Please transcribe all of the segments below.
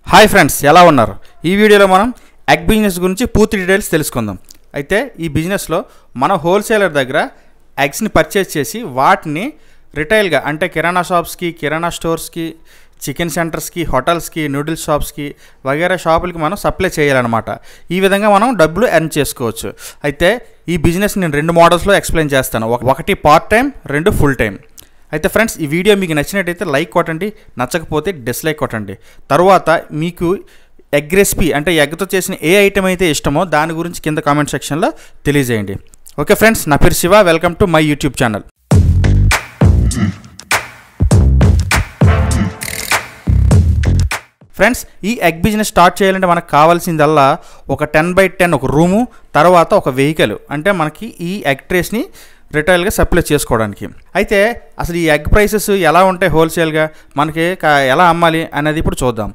hi friends ఎలా ఉన్నారు ఈ వీడియోలో మనం ఎగ్ బిజినెస్ గురించి పూర్తి డీటెయిల్స్ తెలుసుకుందాం అయితే ఈ బిజినెస్లో మన హోల్సేలర్ దగ్గర ఎగ్స్ని పర్చేస్ చేసి వాటిని రిటైల్గా అంటే కిరాణా షాప్స్కి కిరాణా స్టోర్స్కి చికెన్ సెంటర్స్కి హోటల్స్కి నూడిల్స్ షాప్స్కి వగేరా షాపులకి మనం సప్లై చేయాలన్నమాట ఈ విధంగా మనం డబ్బులు ఎర్న్ చేసుకోవచ్చు అయితే ఈ బిజినెస్ నేను రెండు మోడల్స్లో ఎక్స్ప్లెయిన్ చేస్తాను ఒక- ఒకటి పార్ట్ టైం రెండు ఫుల్ టైం అయితే ఫ్రెండ్స్ ఈ వీడియో మీకు నచ్చినట్టయితే లైక్ కొట్టండి నచ్చకపోతే డిస్లైక్ కొట్టండి తర్వాత మీకు ఎగ్ రెసిపీ అంటే ఎగ్తో చేసిన ఏ ఐటెం అయితే ఇష్టమో దాని గురించి కింద కామెంట్ సెక్షన్లో తెలియజేయండి ఓకే ఫ్రెండ్స్ నా పేరు Shiva welcome to my YouTube channel friends ఈ ఎగ్ బిజినెస్ స్టార్ట్ చేయాలంటే మనకు కావాల్సిందల్లా ఒక టెన్ బై టెన్ ఒక రూము తర్వాత ఒక వెహికల్ అంటే మనకి ఈ ఎగ్ ట్రేస్ని రిటైల్గా సప్లై చేసుకోవడానికి అయితే అసలు ఈ ఎగ్ ప్రైసెస్ ఎలా ఉంటాయి హోల్సేల్గా మనకి కా- ఎలా అమ్మాలి అనేది ఇప్పుడు చూద్దాం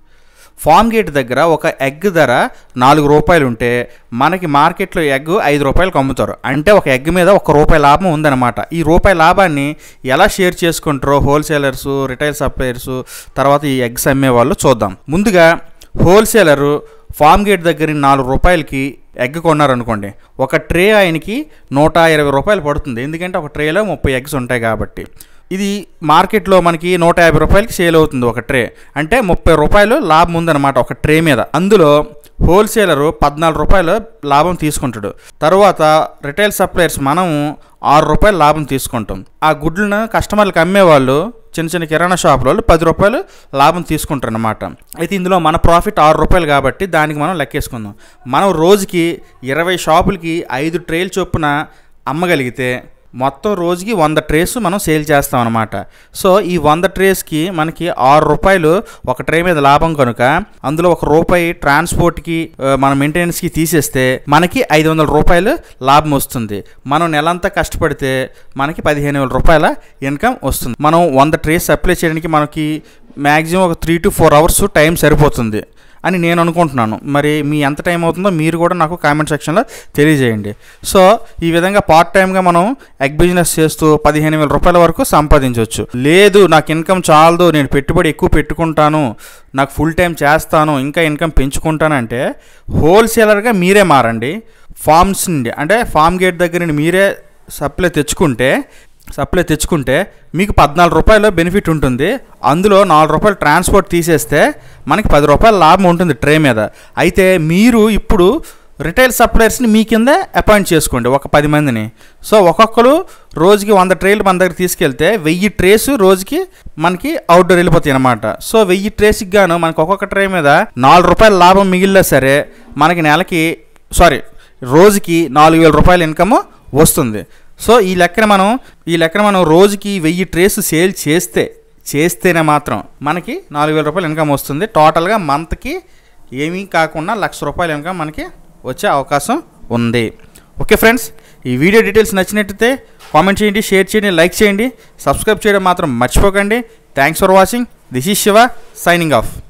ఫామ్ గేట్ దగ్గర ఒక ఎగ్ ధర నాలుగు రూపాయలు ఉంటే మనకి మార్కెట్లో ఎగ్ ఐదు రూపాయలకు అమ్ముతారు అంటే ఒక ఎగ్ మీద ఒక రూపాయి లాభం ఉందన్నమాట ఈ రూపాయి లాభాన్ని ఎలా షేర్ చేసుకుంటారో హోల్సేలర్స్ రిటైల్ సప్లయర్స్ తర్వాత ఈ ఎగ్స్ అమ్మే వాళ్ళు చూద్దాం ముందుగా హోల్సేలరు ఫామ్ గేట్ దగ్గర నాలుగు రూపాయలకి ఎగ్ కొన్నారనుకోండి ఒక ట్రే ఆయనకి నూట ఇరవై రూపాయలు పడుతుంది ఎందుకంటే ఒక ట్రేలో ముప్పై ఎగ్స్ ఉంటాయి కాబట్టి ఇది మార్కెట్లో మనకి నూట యాభై రూపాయలకి సేల్ అవుతుంది ఒక ట్రే అంటే ముప్పై రూపాయలు లాభం ఉందన్నమాట ఒక ట్రే మీద అందులో హోల్సేలరు పద్నాలుగు రూపాయలు లాభం తీసుకుంటాడు తర్వాత రిటైల్ సప్లయర్స్ మనము ఆరు రూపాయలు లాభం తీసుకుంటాం ఆ గుడ్లను కస్టమర్లకు అమ్మేవాళ్ళు చిన్న చిన్న కిరాణా షాపుల వాళ్ళు పది రూపాయలు లాభం తీసుకుంటారు అనమాట అయితే ఇందులో మన ప్రాఫిట్ ఆరు రూపాయలు కాబట్టి దానికి మనం లెక్కేసుకుందాం మనం రోజుకి ఇరవై షాపులకి ఐదు ట్రేలు చొప్పున అమ్మగలిగితే మొత్తం రోజుకి వంద ట్రేస్ మనం సేల్ చేస్తాం అనమాట సో ఈ వంద ట్రేస్కి మనకి ఆరు రూపాయలు ఒక ట్రే మీద లాభం కనుక అందులో ఒక రూపాయి ట్రాన్స్పోర్ట్కి ఆ, మన మెయింటెనెన్స్కి తీసేస్తే మనకి ఐదు వందల రూపాయలు లాభం వస్తుంది మనం నెలంతా కష్టపడితే మనకి పదిహేను వేల రూపాయల ఇన్కమ్ వస్తుంది మనం వంద ట్రేస్ సప్లై చేయడానికి మనకి మ్యాక్సిమం ఒక three to four hours time సరిపోతుంది అని నేను అనుకుంటున్నాను మరి మీ ఎంత టైం అవుతుందో మీరు కూడా నాకు కామెంట్ సెక్షన్లో తెలియజేయండి సో ఈ విధంగా పార్ట్ టైంగా మనం ఎగ్ బిజినెస్ చేస్తూ పదిహేను వేల రూపాయల వరకు సంపాదించవచ్చు లేదు నాకు ఇన్కమ్ చాలదు నేను పెట్టుబడి ఎక్కువ పెట్టుకుంటాను నాకు ఫుల్ టైం చేస్తాను ఇంకా ఇన్కమ్ పెంచుకుంటానంటే హోల్సేలర్గా మీరే మారండి ఫార్మ్స్ నుండి అంటే ఫార్మ్ గేట్ దగ్గర నుండి మీరే సప్లై తెచ్చుకుంటే సప్లై తెచ్చుకుంటే మీకు పద్నాలుగు రూపాయలు బెనిఫిట్ ఉంటుంది అందులో నాలుగు రూపాయలు ట్రాన్స్పోర్ట్ తీసేస్తే మనకి పది రూపాయల లాభం ఉంటుంది ట్రే మీద అయితే మీరు ఇప్పుడు రిటైల్ సప్లయర్స్ని మీ కింద అపాయింట్ చేసుకోండి ఒక పది మందిని సో ఒక్కొక్కరు రోజుకి వంద ట్రేలు మన దగ్గర తీసుకెళ్తే వెయ్యి ట్రేస్ రోజుకి మనకి అవుట్డోర్ వెళ్ళిపోతాయి అనమాట సో వెయ్యి ట్రేస్కి గాను మనకి ఒక్కొక్క ట్రే మీద నాలుగు రూపాయల లాభం మిగిలినా సరే మనకి నెలకి సారీ రోజుకి నాలుగు వేల రూపాయల ఇన్కమ్ వస్తుంది సో ఈ లెక్కన మనం ఈ లెక్కన మనం రోజుకి వెయ్యి ట్రేస్ సేల్ చేస్తే చేస్తేనే మాత్రం మనకి నాలుగు వేల రూపాయలు ఇన్కమ్ వస్తుంది టోటల్గా మంత్కి ఏమీ కాకుండా లక్ష రూపాయల ఇన్కమ్ మనకి వచ్చే అవకాశం ఉంది ఓకే ఫ్రెండ్స్ ఈ వీడియో డీటెయిల్స్ నచ్చినట్టయితే కామెంట్ చేయండి షేర్ చేయండి లైక్ చేయండి సబ్స్క్రైబ్ చేయడం మాత్రం మర్చిపోకండి thanks for watching this is Shiva signing of